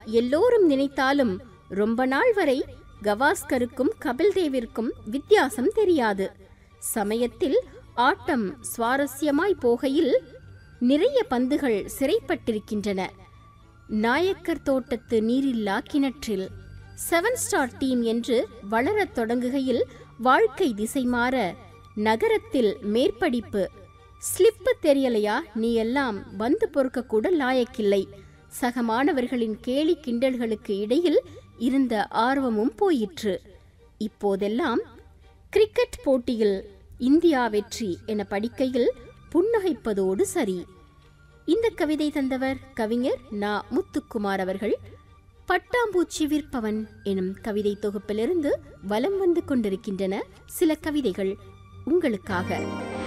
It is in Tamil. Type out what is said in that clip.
எல்லோரும் நினைத்தாலும் ரொம்ப நாள் வரை கவாஸ்கருக்கும் கபில் தேவிற்கும் வித்தியாசம் தெரியாது சமயத்தில் ஆட்டம் சுவாரஸ்யமாய் போகையில் நிறைய பந்துகள் சிறைப்பட்டிருக்கின்றன நாயக்கர் தோட்டத்து நீரில்லா கிணற்றில் செவன் ஸ்டார் டீம் என்று வளரத் தொடங்குகையில் வாழ்க்கை திசை மாற நகரத்தில் மேற்படிப்பு ஸ்லிப்பு தெரியலையா நீ எல்லாம் வந்து பொறுக்க கூட லாயக்கில்லை சக மாணவர்களின் கேலி கிண்டல்களுக்கு இடையில் இருந்த ஆர்வமும் போயிற்று இப்போதெல்லாம் கிரிக்கெட் போட்டியில் இந்தியா வெற்றி என படிக்கையில் புன்னகைப்பதோடு சரி இந்த கவிதை தந்தவர் கவிஞர் நா முத்துக்குமார் அவர்கள் பட்டாம்பூச்சி விற்பவன் எனும் கவிதை தொகுப்பிலிருந்து வலம் வந்து கொண்டிருக்கின்றன சில கவிதைகள் உங்களுக்காக